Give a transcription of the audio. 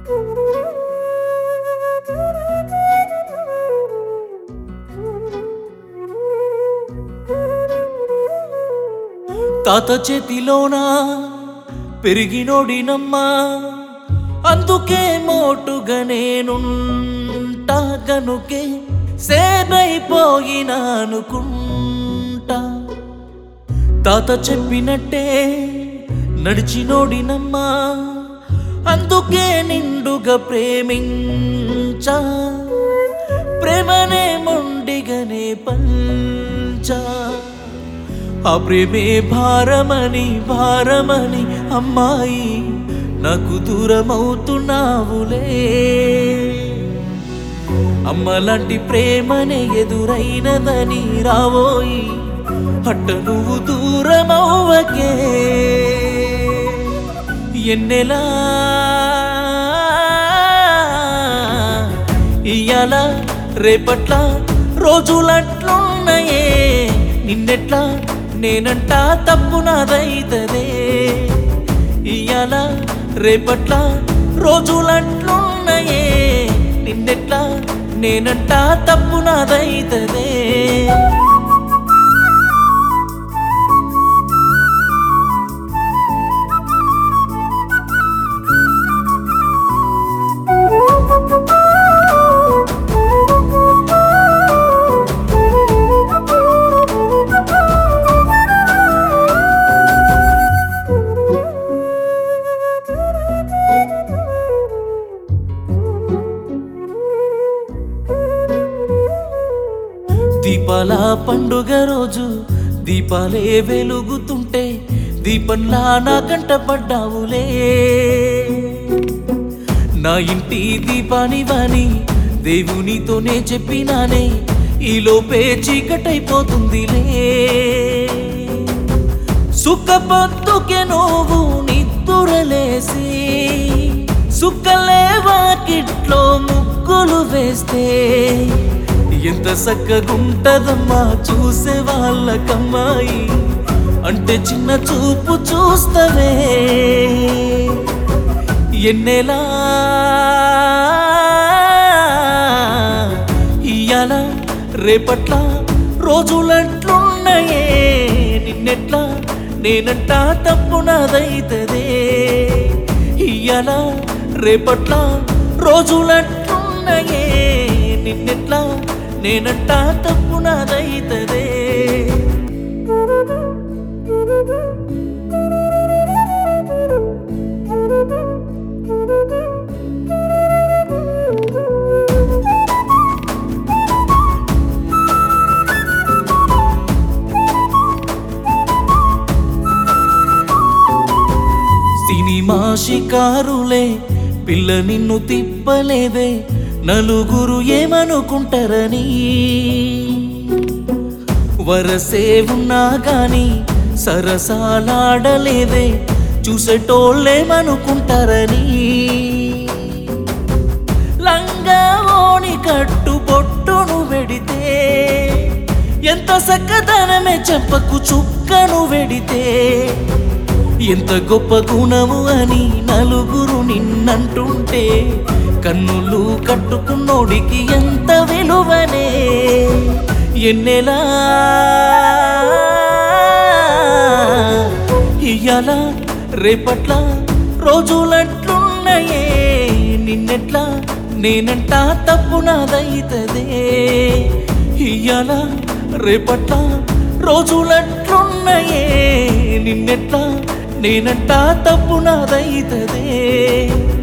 తాత చేతిలోన పెరిగినోడినమ్మా అందుకే మోటుగా నేనుంటా గనుకే సేనైపోయినా అనుకుంటా తాత చెప్పినట్టే నడిచినోడినమ్మా అందుకే నిండుగా ప్రేమించా ప్రేమనే మొండిగనే పంచా ఆ ప్రేమే భారమని భారమని అమ్మాయి నాకు దూరమవుతున్నావులే అమ్మలాంటి ప్రేమనే ఎదురైనదని రావోయి అట్ట నువ్వు దూరమవ్వకే ఎన్నెలా ఇయ్యాల రేపట్ల రోజులట్లున్నాయే నిన్నెట్లా నేనంట తప్పు నాదైతదే ఇయ్యాల రేపట్ల రోజులట్లున్నాయే నిన్నెట్లా నేనంట తప్పు నాదైతదే దీపాల పండుగ రోజు దీపాలే వెలుగుతుంటే దీపంలా నా కంట పడ్డావులే నా ఇంటి దీపాని వాని దేవునితోనే చెప్పినానే ఈ లోపే చీకటైపోతుందిలే సుఖపొద్దుకే నువ్వు నిద్దురలేసి సుక్కలే వాకిట్లో ముగ్గులు వేస్తే ఎంత చక్కగుంటదమ్మా చూసే వాళ్ళకమ్మాయి అంటే చిన్న చూపు చూస్తవే ఎన్నెలా ఇయ్యాల రేపట్ల రోజులట్లున్నాయే నిన్నెట్లా నేనంట తప్పు నాదైతదే ఇయ్యాల రేపట్ల రోజులట్లున్నాయే నిన్నెట్లా నేనంట తప్పు నాదైతదే సినిమా షికారులే పిల్ల నిన్ను తిప్పలేదే నలుగురు ఏమనుకుంటారని వరసే ఉన్నా గాని సరసాలాడలేదే చూసేటోళ్ళేమనుకుంటారని లంగా ఓని కట్టు బొట్టును వెడితే ఎంత సక్కదనమే చెంపకు చుక్కను వెడితే ఎంత గొప్ప గుణము అని నలుగురు నిన్నంటుంటే కన్నులు కట్టుకున్నోడికి ఎంత విలువనే ఎన్నెలా ఇయ్యాల రేపట్ల రోజులట్లున్నాయే నిన్నెట్లా నేనంట తప్పు నాదైతదే ఇయ్యాల రేపట్ల రోజులట్లున్నాయే నిన్నెట్లా నేనంట తప్పు నాదైతదే